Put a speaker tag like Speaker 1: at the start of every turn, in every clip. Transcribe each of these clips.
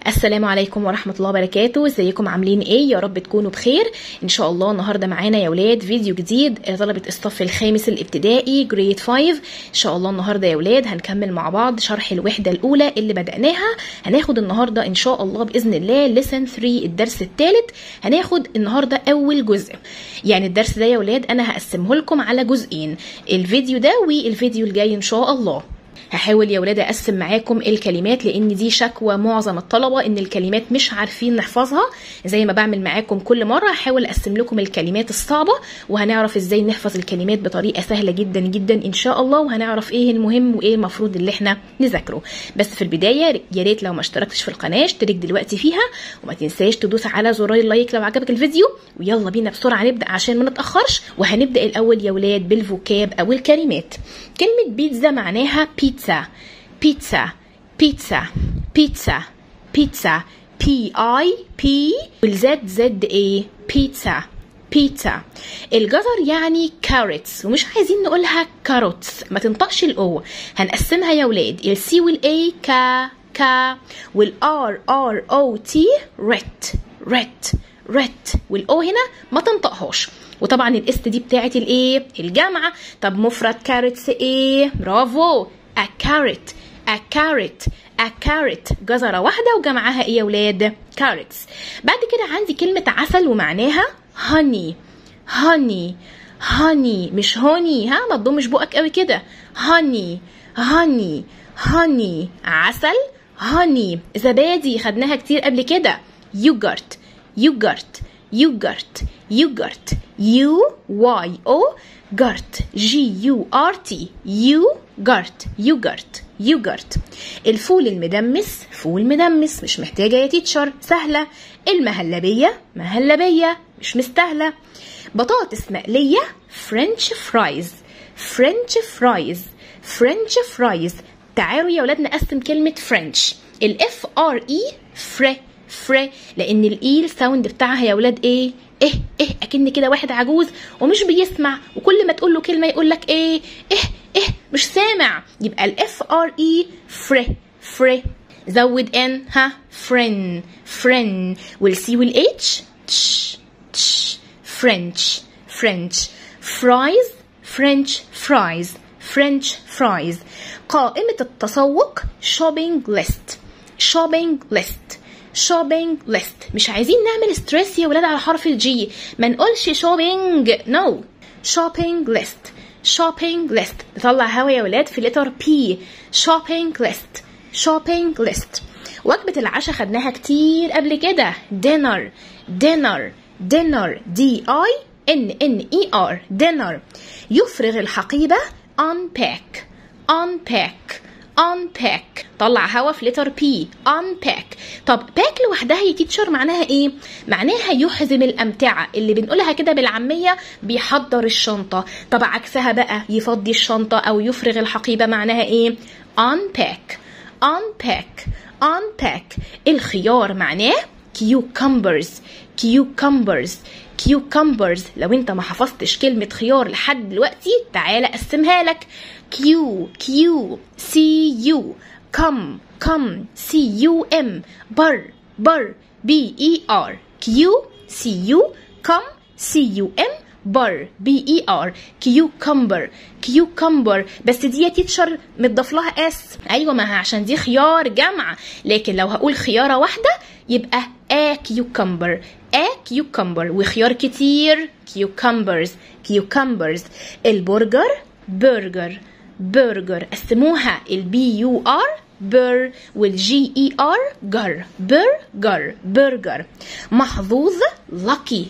Speaker 1: السلام عليكم ورحمة الله وبركاته ازيكم عاملين ايه يا رب تكونوا بخير ان شاء الله النهاردة معانا يا ولاد فيديو جديد طلبة الصف الخامس الابتدائي جريد 5 ان شاء الله النهاردة يا ولاد هنكمل مع بعض شرح الوحدة الاولى اللي بدأناها هناخد النهاردة ان شاء الله بإذن الله لسن 3 الدرس الثالث هناخد النهاردة اول جزء يعني الدرس ده يا ولاد انا هقسمه لكم على جزئين الفيديو ده والفيديو الجاي ان شاء الله هحاول يا ولاد اقسم معاكم الكلمات لان دي شكوى معظم الطلبه ان الكلمات مش عارفين نحفظها زي ما بعمل معاكم كل مره هحاول اقسم لكم الكلمات الصعبه وهنعرف ازاي نحفظ الكلمات بطريقه سهله جدا جدا ان شاء الله وهنعرف ايه المهم وايه المفروض اللي احنا نذاكره بس في البدايه يا ريت لو ما اشتركتش في القناه اشترك دلوقتي فيها وما تنساش تدوس على زرار اللايك لو عجبك الفيديو ويلا بينا بسرعه نبدا عشان ما نتاخرش وهنبدا الاول يا ولاد بالفوكاب او الكلمات كلمه بيتزا معناها بيتزا بيتزا بيتزا بيتزا بيتزا بي اي بي والزد زد ايه بيتزا بيتزا الجزر يعني كاروتس ومش عايزين نقولها كاروتس ما تنطقش الاو هنقسمها يا ولاد السي والاي كا كا والار ار او تي ريت ريت ريت والاو هنا ما تنطقهاش وطبعا الاس دي بتاعت الايه الجامعه طب مفرد كاريتس ايه برافو a carrot a carrot a carrot جزرة واحدة وجمعها ايه يا ولاد carrots بعد كده عندي كلمة عسل ومعناها honey honey honey مش هوني ها ما تضمش بقك قوي كده honey honey honey عسل honey زبادي خدناها كتير قبل كده يوجرت يوجرت يوجرت يوجرت يو واي او جرت جي يو ار تي يو جرت يوجرت يوجرت الفول المدمس فول مدمس مش محتاجه يا تيتشر سهله المهلبيه مهلبيه مش مستاهله بطاطس مقليه فرنش فرايز فرنش فرايز فرنش فرايز تعالوا يا ولاد نقسم كلمه فرنش الاف ار اي فري فري لان الاي الساوند بتاعها يا ولاد ايه ايه ايه اكن كده واحد عجوز ومش بيسمع وكل ما تقول له كلمه يقول لك ايه ايه ايه مش سامع يبقى الاف ار اي فري فري زود ان ها فرين فرين والسي والاتش تش تش فرنش فرنش فرايز فرنش فرايز فرنش فرايز قائمة التسوق shopping list shopping list shopping list مش عايزين نعمل ستريس يا ولاد على حرف الجي ما نقولش shopping no shopping list shopping list نطلع هوا يا ولاد في لتر بي shopping list shopping list وجبة العشاء خدناها كتير قبل كده dinner dinner dinner d i n n e r dinner يفرغ الحقيبة unpack unpack unpack طلع هوا في لتر بي unpack طب باك لوحدها يا تيتشر معناها ايه معناها يحزم الامتعه اللي بنقولها كده بالعاميه بيحضر الشنطه طب عكسها بقى يفضي الشنطه او يفرغ الحقيبه معناها ايه unpack unpack unpack الخيار معناه cucumbers cucumbers cucumbers لو انت ما حفظتش كلمة خيار لحد دلوقتي تعالى اقسمها لك كيو كيو سي يو كم كم سي يو ام بر بر بي اي ار كيو سي يو كم سي يو ام بر بي اي ار كيوكمبر كيوكمبر بس دي يا تيتشر متضاف لها اس ايوه ما عشان دي خيار جمع لكن لو هقول خياره واحده يبقى ا كيوكمبر ا كيوكمبر وخيار كتير كيوكمبرز كيوكمبرز البرجر برجر برجر قسموها البي يو ار بر والجي اي ار جر برجر برجر محظوظ lucky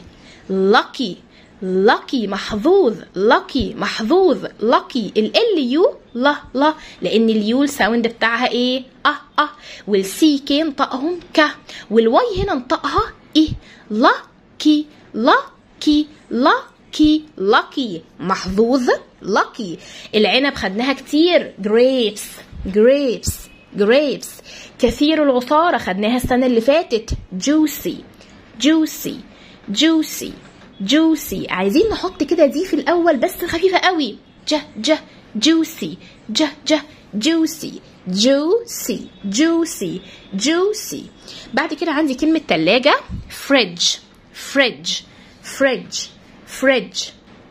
Speaker 1: lucky lucky محظوظ lucky محظوظ lucky ال يو لا لا لان اليو الساوند بتاعها ايه اه اه والسي كي نطقهم ك والواي هنا نطقها ايه لاكي لاكي لاكي لاكي محظوظ لاكي العنب خدناها كتير grapes grapes grapes كثير العصارة خدناها السنة اللي فاتت juicy juicy juicy juicy عايزين نحط كده دي في الأول بس خفيفة قوي ج ج juicy ج ج juicy juicy juicy juicy بعد كده عندي كلمة تلاجة fridge fridge fridge fridge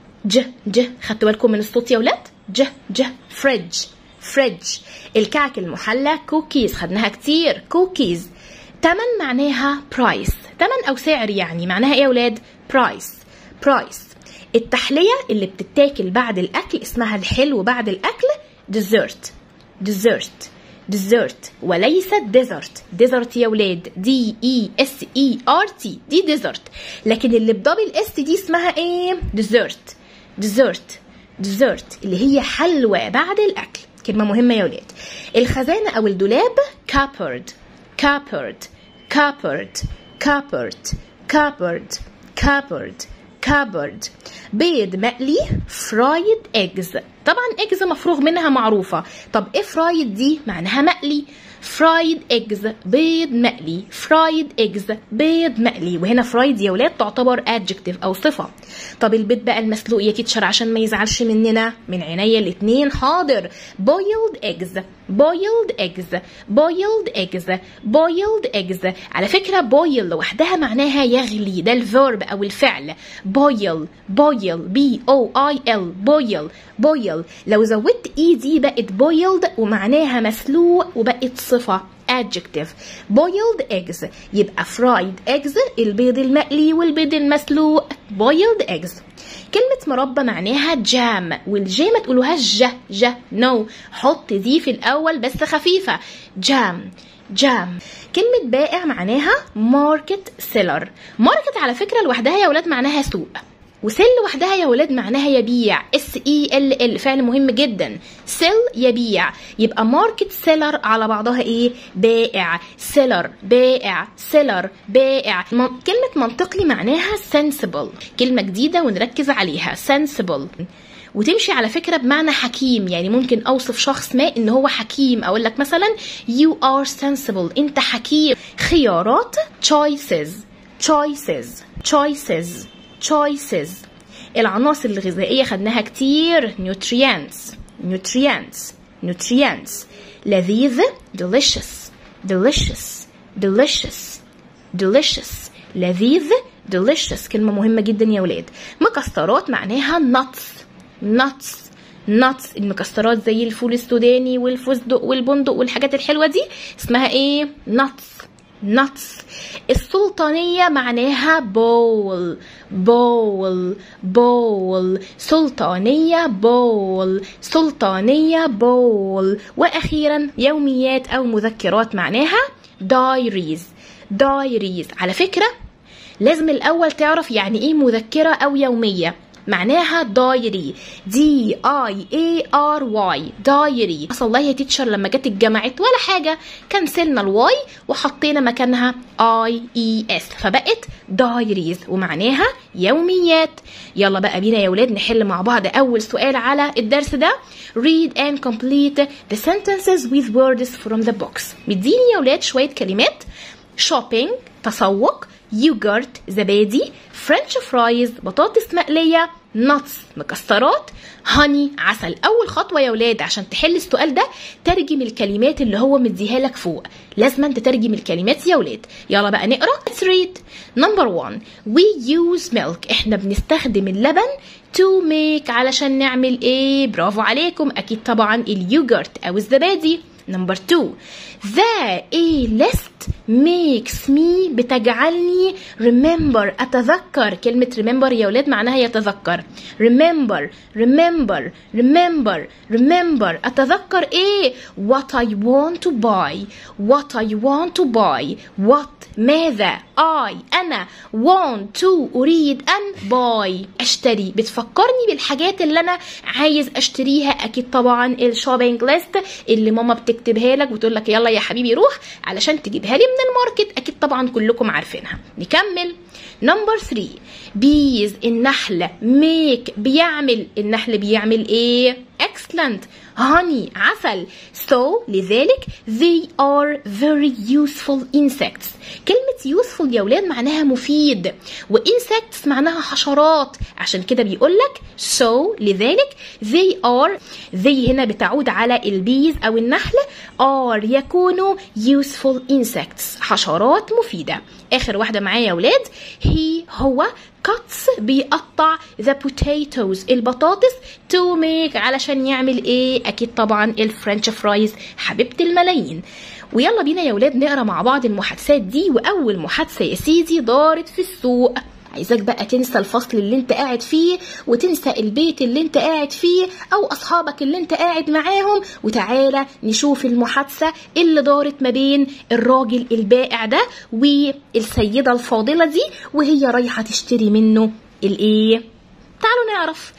Speaker 1: ج ج خدتوا بالكم من الصوت يا ولاد ج ج فريدج فريدج الكعك المحلى كوكيز خدناها كتير كوكيز تمن معناها برايس تمن او سعر يعني معناها ايه يا ولاد برايس برايس التحليه اللي بتتاكل بعد الاكل اسمها الحلو بعد الاكل ديزرت ديزرت ديزرت وليس ديزرت ديزرت يا ولاد دي اي اس اي ار تي دي ديزرت لكن اللي بدبل اس دي اسمها ايه ديزرت ديزرت ديزرت اللي هي حلوى بعد الاكل كلمه مهمه يا ولاد الخزانه او الدولاب كابرد كابرد كابرد كابرد كابرد كابرد كابرد بيض مقلي فرايد ايجز طبعا ايجز مفروغ منها معروفه طب ايه فرايد دي معناها مقلي فرايد ايجز بيض مقلي فرايد ايجز بيض مقلي وهنا فرايد يا ولاد تعتبر adjective او صفه طب البيض بقى المسلوق يا تيتشر عشان ما يزعلش مننا من عينيا الاتنين حاضر boiled eggs boiled eggs boiled eggs boiled eggs على فكره boil لوحدها معناها يغلي ده الفيرب او الفعل boil boil b o i l boil boil لو زودت اي دي بقت boiled ومعناها مسلوق وبقت صفه adjective boiled eggs يبقى fried eggs البيض المقلي والبيض المسلوق boiled eggs كلمة مربى معناها جام والجي ما تقولوهاش جه جه نو no. حط دي في الأول بس خفيفة جام جام كلمة بائع معناها ماركت سيلر ماركت على فكرة لوحدها يا ولاد معناها سوق وسيل لوحدها يا ولاد معناها يبيع اس اي ال ال فعل مهم جدا سيل يبيع يبقى ماركت سيلر على بعضها ايه بائع سيلر بائع سيلر بائع كلمة منطقي معناها sensible كلمة جديدة ونركز عليها sensible وتمشي على فكرة بمعنى حكيم يعني ممكن أوصف شخص ما إن هو حكيم أقول لك مثلا you are sensible أنت حكيم خيارات choices choices choices choices العناصر الغذائية خدناها كتير nutrients nutrients nutrients لذيذ delicious delicious delicious delicious لذيذ delicious كلمة مهمة جدا يا ولاد مكسرات معناها nuts nuts nuts المكسرات زي الفول السوداني والفستق والبندق والحاجات الحلوة دي اسمها ايه nuts nuts السلطانية معناها بول بول بول سلطانية بول سلطانية بول وأخيرا يوميات أو مذكرات معناها دايريز دايريز على فكرة لازم الأول تعرف يعني إيه مذكرة أو يومية معناها دايري دي اي اي ار واي دايري والله يا تيتشر لما جت اتجمعت ولا حاجه كنسلنا الواي وحطينا مكانها اي اي اس فبقت دايريز ومعناها يوميات يلا بقى بينا يا ولاد نحل مع بعض اول سؤال على الدرس ده read and complete the sentences with words from the box مديني يا ولاد شويه كلمات shopping تسوق يوجرت زبادي فرنش فرايز بطاطس مقلية نتس مكسرات هاني عسل اول خطوه يا ولاد عشان تحل السؤال ده ترجم الكلمات اللي هو مديها لك فوق لازم تترجم الكلمات يا ولاد يلا بقى نقرا let's read number one we use milk احنا بنستخدم اللبن to make علشان نعمل ايه برافو عليكم اكيد طبعا اليوجرت او الزبادي نمبر 2 The A list makes me بتجعلني remember أتذكر كلمة remember يا ولاد معناها يتذكر remember remember remember remember أتذكر إيه what I want to buy what I want to buy what ماذا I أنا want to أريد أن buy أشتري بتفكرني بالحاجات اللي أنا عايز أشتريها أكيد طبعا الشوبينج ليست اللي ماما بتكتبها لك وتقول لك يلا يا حبيبي روح علشان تجيبها لي من الماركت أكيد طبعا كلكم عارفينها نكمل نمبر 3 بيز النحل ميك بيعمل النحل بيعمل ايه excellent honey عسل so لذلك they are very useful insects كلمة useful يا ولاد معناها مفيد و insects معناها حشرات عشان كده بيقولك so لذلك they are they هنا بتعود على البيز أو النحل are يكونوا useful insects حشرات مفيدة آخر واحدة معايا يا ولاد he هو cuts بيقطع the potatoes البطاطس to make علشان يعمل ايه اكيد طبعا الفرنش فرايز حبيبة الملايين ويلا بينا يا ولاد نقرا مع بعض المحادثات دي واول محادثة يا سيدي دارت في السوق عايزاك بقى تنسى الفصل اللي انت قاعد فيه وتنسى البيت اللي انت قاعد فيه او اصحابك اللي انت قاعد معاهم وتعالى نشوف المحادثة اللي دارت ما بين الراجل البائع ده والسيدة الفاضلة دي وهي رايحة تشتري منه الايه تعالوا نعرف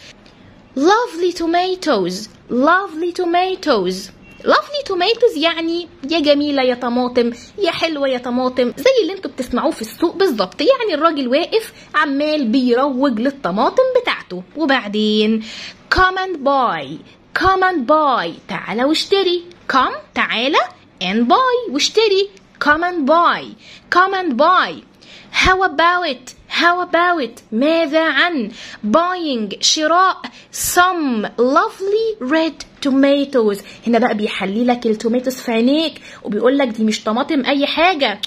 Speaker 1: lovely tomatoes lovely tomatoes lovely tomatoes يعني يا جميلة يا طماطم يا حلوة يا طماطم زي اللي انتوا بتسمعوه في السوق بالظبط يعني الراجل واقف عمال بيروج للطماطم بتاعته وبعدين come and buy come and buy تعالى واشتري come تعالى and buy واشتري come and buy come and buy how about how about ماذا عن buying شراء some lovely red tomatoes هنا بقى بيحلي لك التوماتوس في عينيك وبيقول لك دي مش طماطم اي حاجه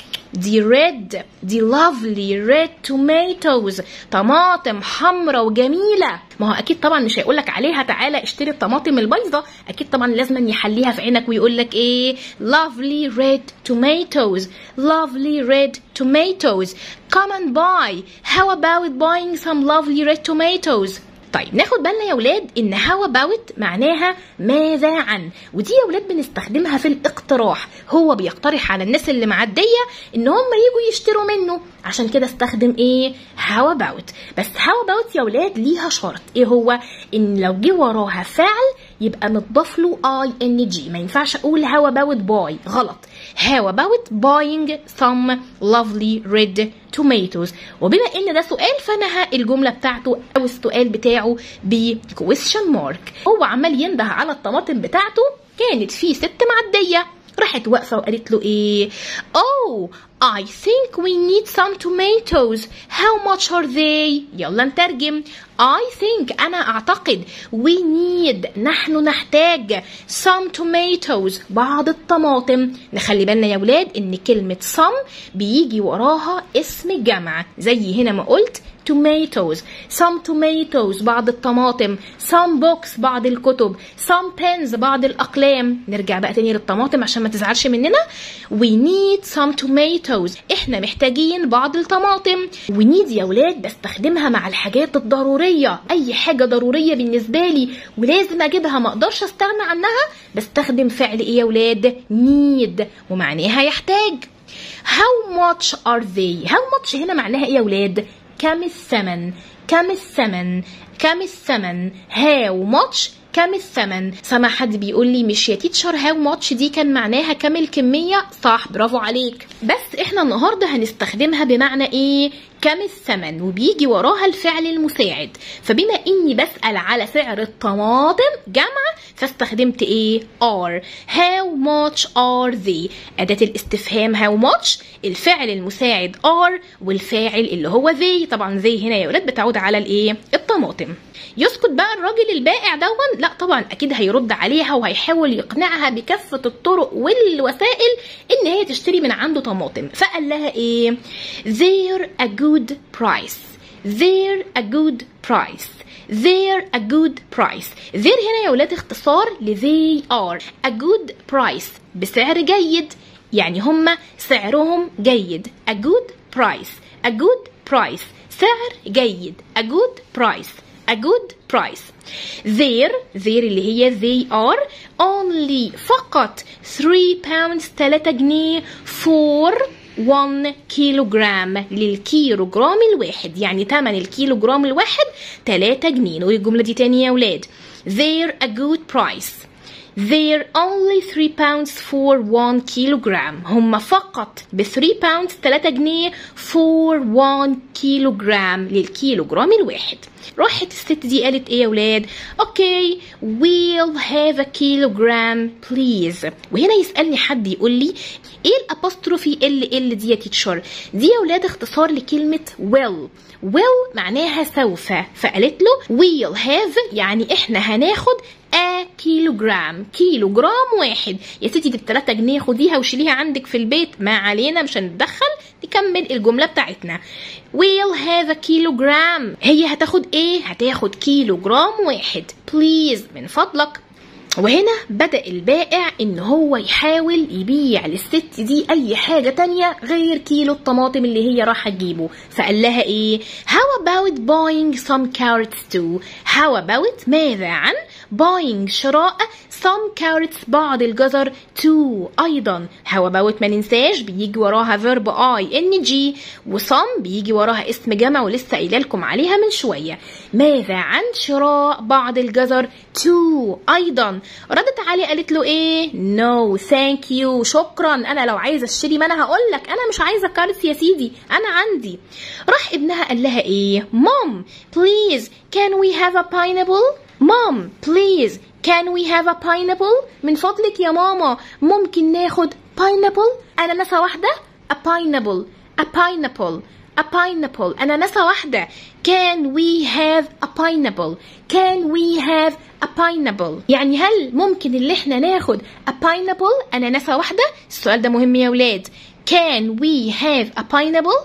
Speaker 1: دي ريد دي لافلي ريد توماتوز طماطم حمرا وجميله ما هو اكيد طبعا مش هيقول لك عليها تعالى اشتري الطماطم البيضه اكيد طبعا لازم يحليها في عينك ويقول لك ايه lovely red tomatoes lovely red tomatoes come and buy how about buying some lovely red tomatoes طيب ناخد بالنا يا ولاد ان هاو اباوت معناها ماذا عن ودي يا ولاد بنستخدمها في الاقتراح هو بيقترح على الناس اللي معديه ان هم يجوا يشتروا منه عشان كده استخدم ايه هاو اباوت بس هاو اباوت يا ولاد ليها شرط ايه هو ان لو جه وراها فعل يبقى متضاف له اي ان جي ما ينفعش اقول هاو اباوت باي غلط how about buying some lovely red tomatoes وبما ان ده سؤال فانا الجمله بتاعته او السؤال بتاعه ب question mark هو عمال ينده على الطماطم بتاعته كانت في ست معديه راحت واقفه وقالت له ايه oh I think we need some tomatoes how much are they يلا نترجم I think أنا أعتقد we need نحن نحتاج some tomatoes بعض الطماطم نخلي بالنا يا ولاد إن كلمة some بيجي وراها اسم جمع زي هنا ما قلت tomatoes some tomatoes بعض الطماطم some books بعض الكتب some pens بعض الأقلام نرجع بقى تاني للطماطم عشان ما تزعلش مننا we need some tomatoes احنا محتاجين بعض الطماطم we need يا ولاد بستخدمها مع الحاجات الضرورية أي حاجة ضرورية بالنسبة لي ولازم أجيبها ما أقدرش أستغنى عنها بستخدم فعل إيه يا ولاد need ومعناها يحتاج how much are they how much هنا معناها إيه يا ولاد كم الثمن كم الثمن كم الثمن how much كم الثمن سمع حد بيقول لي مش يا تيتشر هاو ماتش دي كان معناها كم الكمية صح برافو عليك بس احنا النهاردة هنستخدمها بمعنى ايه كم الثمن وبيجي وراها الفعل المساعد فبما اني بسأل على سعر الطماطم جمع فاستخدمت ايه are how much are they أداة الاستفهام how much الفعل المساعد are والفاعل اللي هو they طبعا they هنا يا ولاد بتعود على الايه الطماطم يسكت بقى الراجل البائع دون لا طبعا اكيد هيرد عليها وهيحاول يقنعها بكافه الطرق والوسائل ان هي تشتري من عنده طماطم فقال لها ايه they're a good price they're a good price they're a good price they're هنا يا ولاد اختصار ل they are a good price بسعر جيد يعني هما سعرهم جيد a good price a good price سعر جيد a good price a good price there there اللي هي they are only فقط 3 pounds 3 جنيه for 1 كيلو جرام للكيلو جرام الواحد يعني تمن الكيلو جرام الواحد 3 جنيه نقول الجملة دي تاني يا ولاد they're a good price they're only 3 pounds for 1 kilogram هم فقط ب 3 pounds 3 جنيه for 1 kilogram للكيلوغرام الواحد راحت الست دي قالت ايه يا ولاد اوكي we'll have a kilogram please وهنا يسالني حد يقول لي ايه الابوستروفي ال ال دي يا تيتشر دي يا ولاد اختصار لكلمه will will معناها سوف فقالت له we'll have يعني احنا هناخد a كيلوغرام كيلو جرام واحد يا ستي دي ب 3 جنيه خديها وشيليها عندك في البيت ما علينا مش هنتدخل نكمل الجمله بتاعتنا we'll have a kilogram هي هتاخد ايه هتاخد كيلو جرام واحد بليز من فضلك وهنا بدأ البائع إن هو يحاول يبيع للست دي أي حاجة تانية غير كيلو الطماطم اللي هي راح تجيبه فقال لها إيه How about buying some carrots too How about ماذا عن buying شراء some carrots بعض الجزر too أيضا How about ما ننساش بيجي وراها verb I N G وsome بيجي وراها اسم جمع ولسه قايله لكم عليها من شوية ماذا عن شراء بعض الجزر too أيضا ردت عليه قالت له ايه نو ثانك يو شكرا انا لو عايزه اشتري ما انا هقول لك انا مش عايزه كارث يا سيدي انا عندي راح ابنها قال لها ايه مام بليز كان وي هاف ا باينابل مام بليز كان وي هاف ا باينابل من فضلك يا ماما ممكن ناخد باينابل اناناسه واحده a pineapple a pineapple a pineapple أناناسة واحدة can we have a pineapple can we have a pineapple يعني هل ممكن اللي احنا ناخد a pineapple أناناسة واحدة السؤال ده مهم يا ولاد can we have a pineapple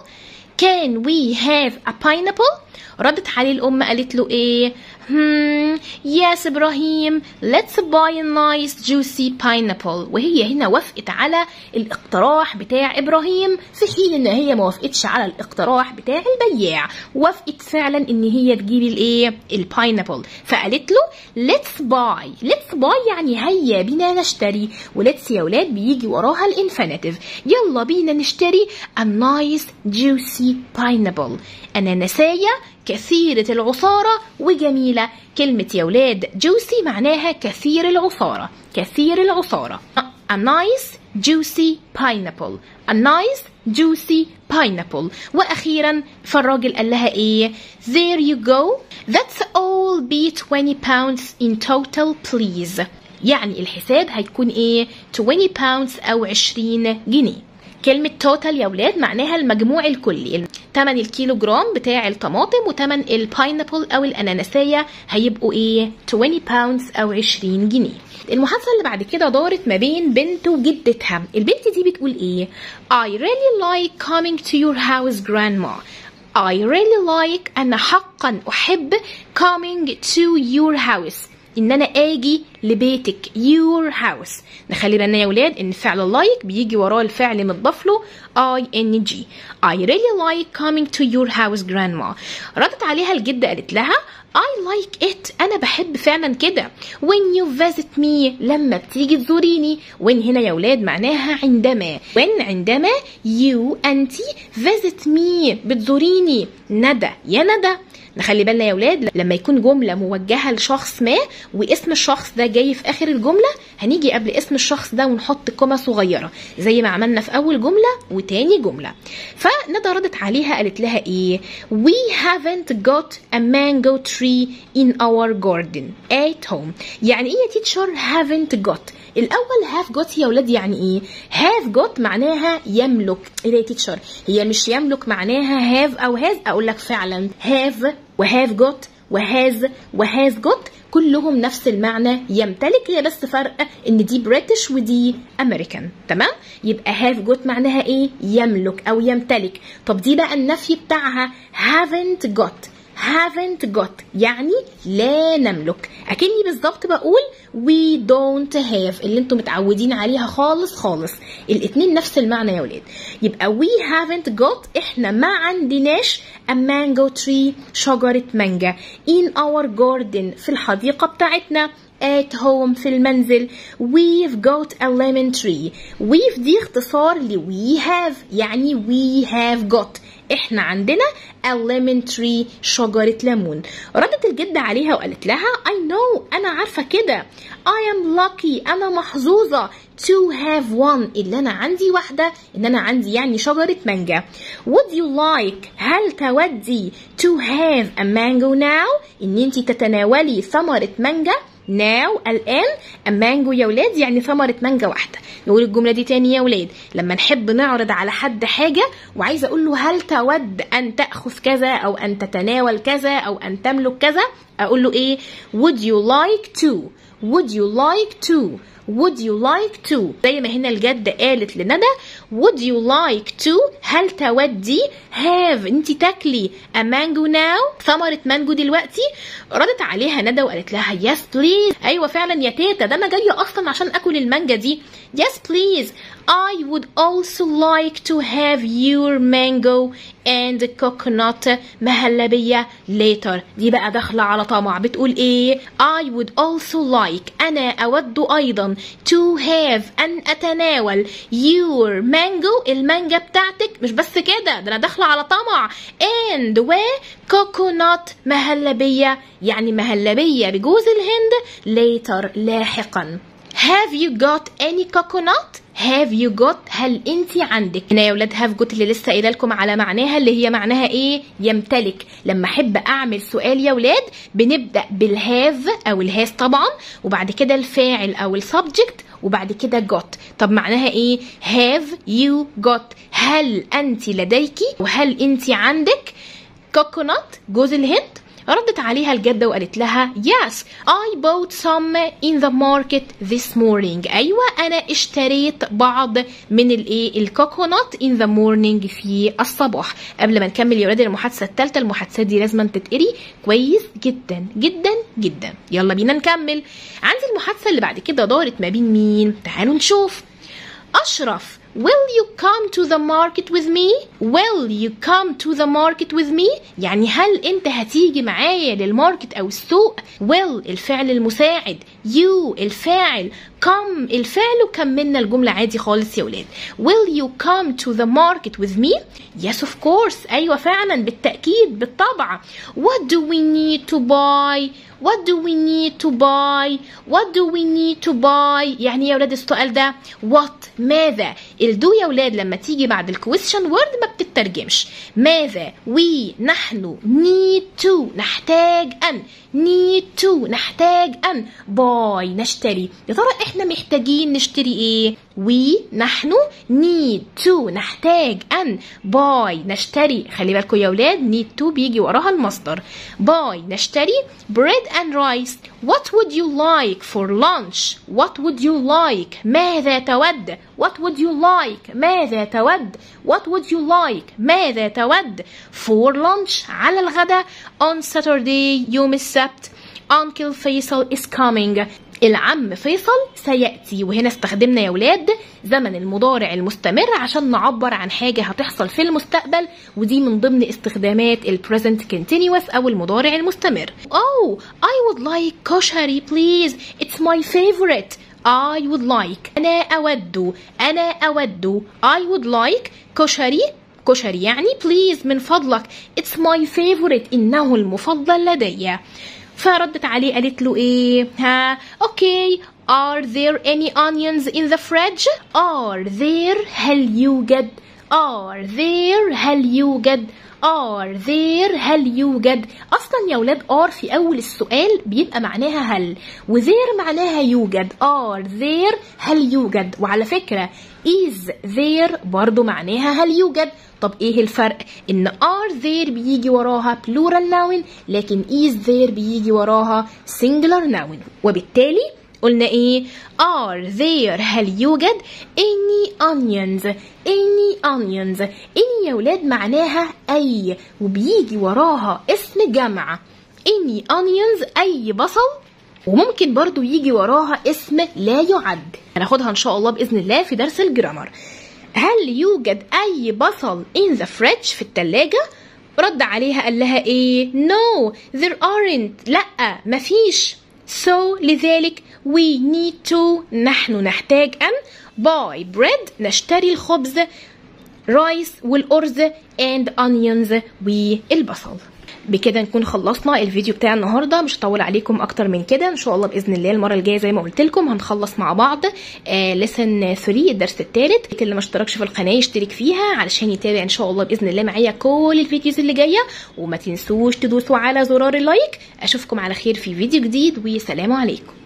Speaker 1: can we have a pineapple ردت عليه الأم قالت له إيه Hmm, yes إبراهيم let's buy a nice juicy pineapple وهي هنا وافقت على الاقتراح بتاع إبراهيم في حين إن هي ما وافقتش على الاقتراح بتاع البياع وافقت فعلا إن هي تجيب الإيه الباينابل فقالت له let's buy let's buy يعني هيا بينا نشتري ولتس يا ولاد بيجي وراها الانفينيتيف يلا بينا نشتري a nice juicy pineapple أناناسية كثيرة العصارة وجميلة كلمة يا ولاد juicy معناها كثير العصارة كثير العصارة a nice juicy pineapple a nice juicy pineapple وأخيرا فالراجل قال لها إيه there you go that's all be 20 pounds in total please يعني الحساب هيكون إيه 20 pounds أو 20 جنيه كلمة توتال يا ولاد معناها المجموع الكلي تمن الكيلو جرام بتاع الطماطم وتمن الباينابل او الاناناسية هيبقوا ايه 20 باوندز او 20 جنيه المحادثة اللي بعد كده دارت ما بين بنت وجدتها البنت دي بتقول ايه I really like coming to your house grandma I really like أنا حقا أحب coming to your house ان انا اجي لبيتك your house نخلي بالنا يا ولاد ان فعل like بيجي وراه الفعل متضاف له I N G I really like coming to your house grandma ردت عليها الجدة قالت لها I like it أنا بحب فعلا كده when you visit me لما بتيجي تزوريني when هنا يا ولاد معناها عندما when عندما you أنتي visit me بتزوريني ندى يا ندى نخلي بالنا يا ولاد لما يكون جملة موجهة لشخص ما واسم الشخص ده جاي في آخر الجملة هنيجي قبل اسم الشخص ده ونحط كومة صغيرة زي ما عملنا في أول جملة وتاني جملة فندى ردت عليها قالت لها إيه We haven't got a mango tree in our garden at home يعني إيه يا تيتشر haven't got الاول هاف جوت يا ولاد يعني ايه هاف جوت معناها يملك ايه يا تيتشر هي مش يملك معناها هاف او هاز اقول لك فعلا هاف وهاف جوت وهاز وهاز جوت كلهم نفس المعنى يمتلك هي بس فرق ان دي بريتش ودي امريكان تمام يبقى هاف جوت معناها ايه يملك او يمتلك طب دي بقى النفي بتاعها haven't got haven't got يعني لا نملك اكني بالظبط بقول we don't have اللي انتم متعودين عليها خالص خالص الاتنين نفس المعنى يا ولاد يبقى we haven't got احنا ما عندناش a mango tree شجرة مانجا in our garden في الحديقة بتاعتنا at home في المنزل we've got a lemon tree we've دي اختصار ل we have يعني we have got احنا عندنا a lemon tree شجرة ليمون ردت الجدة عليها وقالت لها I know أنا عارفة كده I am lucky أنا محظوظة to have one اللي أنا عندي واحدة إن أنا عندي يعني شجرة مانجا would you like هل تودي to have a mango now إن أنت تتناولي ثمرة مانجا now الآن مانجو يا ولاد يعني ثمرة مانجا واحدة نقول الجملة دي تاني يا ولاد لما نحب نعرض على حد حاجة وعايزة أقول له هل تود أن تأخذ كذا أو أن تتناول كذا أو أن تملك كذا أقول له إيه would you like to would you like to would you like to زي ما هنا الجد قالت لندى would you like to هل تودي have انت تاكلي a mango now ثمرة مانجو دلوقتي ردت عليها ندى وقالت لها yes please ايوه فعلا يا تيتا ده انا جايه اصلا عشان اكل المانجا دي yes please I would also like to have your mango and coconut مهلبية later دي بقى داخلة على طمع بتقول ايه I would also like أنا أود أيضا to have أن أتناول your mango المانجا بتاعتك مش بس كده ده أنا داخلة على طمع and و coconut مهلبية يعني مهلبية بجوز الهند later لاحقا Have you got any coconut? Have you got هل انت عندك هنا يا ولاد have got اللي لسه قايله لكم على معناها اللي هي معناها ايه يمتلك لما احب اعمل سؤال يا ولاد بنبدا بالهاف او الهاز طبعا وبعد كده الفاعل او السبجكت وبعد كده got طب معناها ايه have you got هل انت لديكي وهل انت عندك coconut جوز الهند ردت عليها الجدة وقالت لها yes I bought some in the market this morning أيوة أنا اشتريت بعض من الايه الكوكونات in the morning في الصباح قبل ما نكمل يا ولاد المحادثة الثالثة المحادثات دي لازم تتقري كويس جدا جدا جدا يلا بينا نكمل عندي المحادثة اللي بعد كده دارت ما بين مين تعالوا نشوف أشرف Will you come to the market with me? Will you come to the market with me? يعني هل انت هتيجي معايا للماركت او السوق؟ Will الفعل المساعد you الفاعل come الفعل وكملنا الجملة عادي خالص يا ولاد Will you come to the market with me? Yes of course أيوة فعلا بالتأكيد بالطبع What do we need to buy? What do we need to buy? What do we need to buy? يعني يا ولاد السؤال ده what ماذا الدو يا ولاد لما تيجي بعد الكويستشن وورد ما بتترجمش ماذا we نحن need to نحتاج أن need to نحتاج أن buy نشتري يا ترى احنا محتاجين نشتري ايه we نحن need to نحتاج أن buy نشتري خلي بالكم يا ولاد need to بيجي وراها المصدر buy نشتري bread and rice what would you like for lunch what would you like ماذا تود what would you like ماذا تود what would you like ماذا تود for lunch على الغداء on Saturday يوم السبت Uncle Faisal is coming العم فيصل سيأتي وهنا استخدمنا يا ولاد زمن المضارع المستمر عشان نعبر عن حاجة هتحصل في المستقبل ودي من ضمن استخدامات ال present continuous أو المضارع المستمر Oh, I would like كشري please It's my favorite I would like أنا أود أنا أود I would like كشري كشري يعني please من فضلك It's my favorite إنه المفضل لدي فردت عليه قالت له ايه ها اوكي are there any onions in the fridge are there هل يوجد are there هل يوجد are there هل يوجد اصلا يا ولاد are في اول السؤال بيبقى معناها هل وذير معناها يوجد are there هل يوجد وعلى فكرة is there برضو معناها هل يوجد طب ايه الفرق ان are there بيجي وراها plural noun لكن is there بيجي وراها singular noun وبالتالي قلنا ايه are there هل يوجد any onions any onions any يا ولاد معناها اي وبيجي وراها اسم جمع any onions اي بصل وممكن برضو يجي وراها اسم لا يعد هناخدها ان شاء الله باذن الله في درس الجرامر هل يوجد اي بصل in the fridge في التلاجة رد عليها قال لها ايه no there aren't لا مفيش so لذلك we need to نحن نحتاج ان buy bread نشتري الخبز رايس والارز اند انيونز والبصل بكده نكون خلصنا الفيديو بتاع النهارده مش هطول عليكم اكتر من كده ان شاء الله باذن الله المره الجايه زي ما قلت لكم هنخلص مع بعض آه لسن 3 الدرس الثالث اللي ما اشتركش في القناه يشترك فيها علشان يتابع ان شاء الله باذن الله معايا كل الفيديوز اللي جايه وما تنسوش تدوسوا على زرار اللايك اشوفكم على خير في فيديو جديد وسلام عليكم